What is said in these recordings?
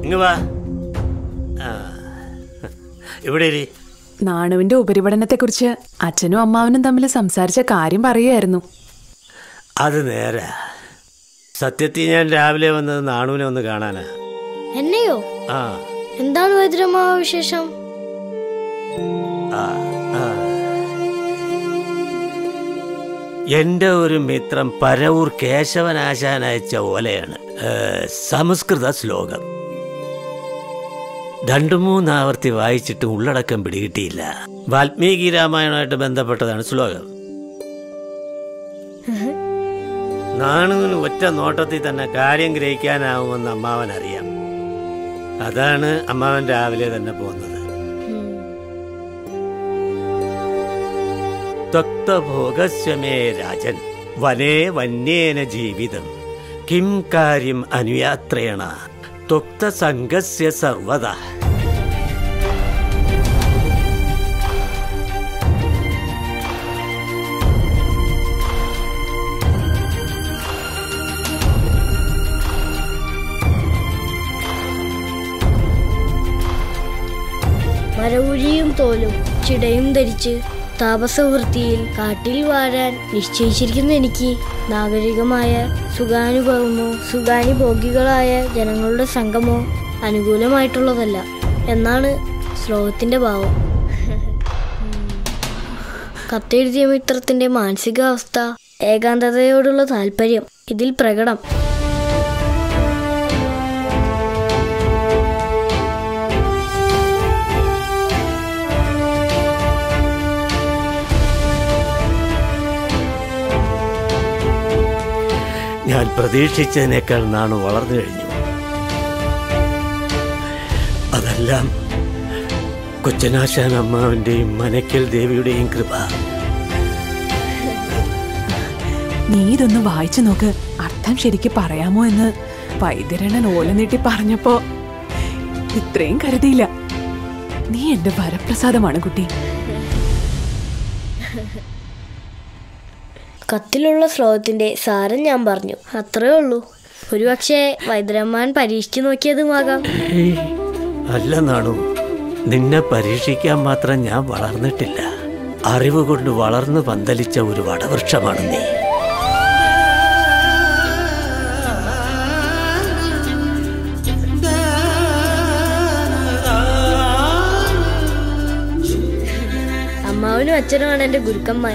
ഇങ്ങ് വാ ആ. ഇവിടെ ഇരി നാണുവിന്റെ ഉപരിപഠനത്തെക്കുറിച്ച് അച്ഛനും അമ്മാവനും തമ്മിൽ സംസാരിച്ച കാര്യം പറയുമായിരുന്നു അത് നേരാ സത്യത്തിൽ ഞാൻ രാവിലെ വന്നത് നാണുവിനെ ഒന്ന് കാണാനാ എന്നെയോ ആ എന്താണ് വൈദ്യരമാ വിശേഷം ആ ആ എന്റെ ഒരു മിത്രം പരവൂർ കേശവനാശാൻ അയച്ച ഓലയാണ് ഏ, സംസ്കൃത ശ്ലോകം രണ്ടു മൂന്നാവർത്തി വായിച്ചിട്ട് ഉള്ളടക്കം പിടികിട്ടിയില്ല വാൽമീകി രാമായണമായിട്ട് ബന്ധപ്പെട്ടതാണ് ശ്ലോകം നാണുവിന് ഒറ്റ നോട്ടത്തിൽ തന്നെ കാര്യം ഗ്രഹിക്കാനാവുമെന്ന് അമ്മാവൻ അറിയാം അതാണ് അമ്മാവൻ രാവിലെ തന്നെ പോകുന്നത് ത്വക്തഭോഗസ്യ മേ രാജൻ വനേ വന്യേന ജീവിതം കിം കാര്യം അനുയാത്രേണ ത്വക്തസംഗസ്യ സർവത മരവുരിയും തോലും ചിടയും ധരിച്ച് താപസവൃത്തിയിൽ കാട്ടിൽ വാഴാൻ നിശ്ചയിച്ചിരിക്കുന്ന എനിക്ക് നാഗരികമായ സുഖാനുഭവമോ സുഖാനുഭോഗികളായ ജനങ്ങളുടെ സംഘമോ അനുകൂലമായിട്ടുള്ളതല്ല എന്നാണ് ശ്ലോകത്തിന്റെ ഭാവം കത്തെഴുതിയ മിത്രത്തിന്റെ മാനസികാവസ്ഥ ഏകാന്തതയോടുള്ള താല്പര്യം ഇതിൽ പ്രകടം ഞാൻ പ്രതീക്ഷിച്ചതിനേക്കാൾ നാണു വളർന്നു കഴിഞ്ഞു അതെല്ലാം കൊച്ചനാശാൻ അമ്മാവിന്റെയും മനക്കൽ ദേവിയുടെയും കൃപ നീ ഇതൊന്ന് വായിച്ചു നോക്ക് അർത്ഥം ശരിക്ക് പറയാമോ എന്ന് വൈദ്യരണൻ ഓല നീട്ടി പറഞ്ഞപ്പോ ഇത്രയും കരുതിയില്ല നീ എന്റെ വരപ്രസാദമാണ് കുട്ടി കത്തിലുള്ള ശ്ലോകത്തിന്റെ സാരം ഞാൻ പറഞ്ഞു അത്രേ ഉള്ളൂ ഒരുപക്ഷെ വൈദ്യരമ്മാൻ പരീക്ഷിച്ചു നോക്കിയതുമാകാം ഏയ്, അല്ല നാണു നിന്നെ പരീക്ഷിക്കാൻ മാത്രം ഞാൻ വളർന്നിട്ടില്ല അറിവ് കൊണ്ട് വളർന്നു പന്തലിച്ച ഒരു വടവൃക്ഷമാണ് നീ അമ്മാവനും അച്ഛനുമാണ് എന്റെ ഗുരുക്കന്മാർ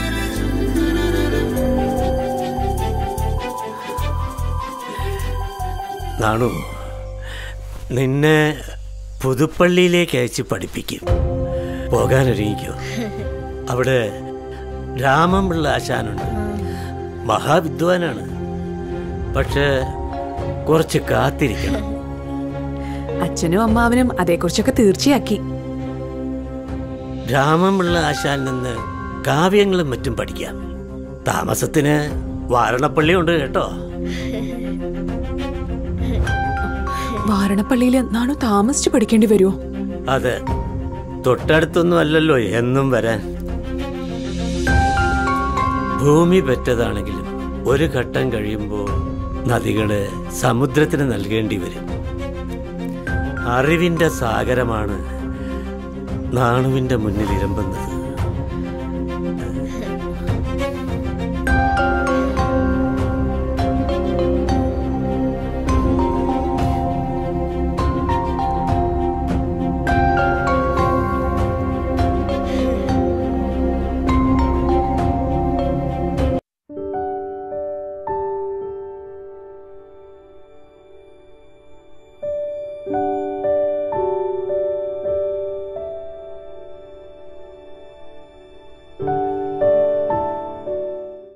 നാണു നിന്നെ പുതുപ്പള്ളിയിലേക്ക് അയച്ച് പഠിപ്പിക്കും പോകാനൊരുങ്ങിക്കോ അവിടെ രാമൻപിള്ള ആശാനുണ്ട് മഹാവിദ്വാനാണ് പക്ഷേ കുറച്ച് കാത്തിരിക്കണം അച്ഛനും അമ്മാവനും അതേക്കുറിച്ചൊക്കെ തീർച്ചയാക്കി രാമൻപിള്ള ആശാൻ നിന്ന് കാവ്യങ്ങളും മറ്റും പഠിക്കാം താമസത്തിന് വാരണപ്പള്ളി ഉണ്ട് കേട്ടോ വാരണപ്പള്ളിയിൽ നാണു താമസിച്ചു പഠിക്കേണ്ടി വരുമോ അതെ തൊട്ടടുത്തൊന്നും അല്ലല്ലോ എന്നും വരാൻ ഭൂമി പെറ്റതാണെങ്കിലും ഒരു ഘട്ടം കഴിയുമ്പോൾ നദികള് സമുദ്രത്തിന് നൽകേണ്ടി വരും അറിവിന്റെ സാഗരമാണ് നാണുവിന്റെ മുന്നിൽ ഇരമ്പുന്നത്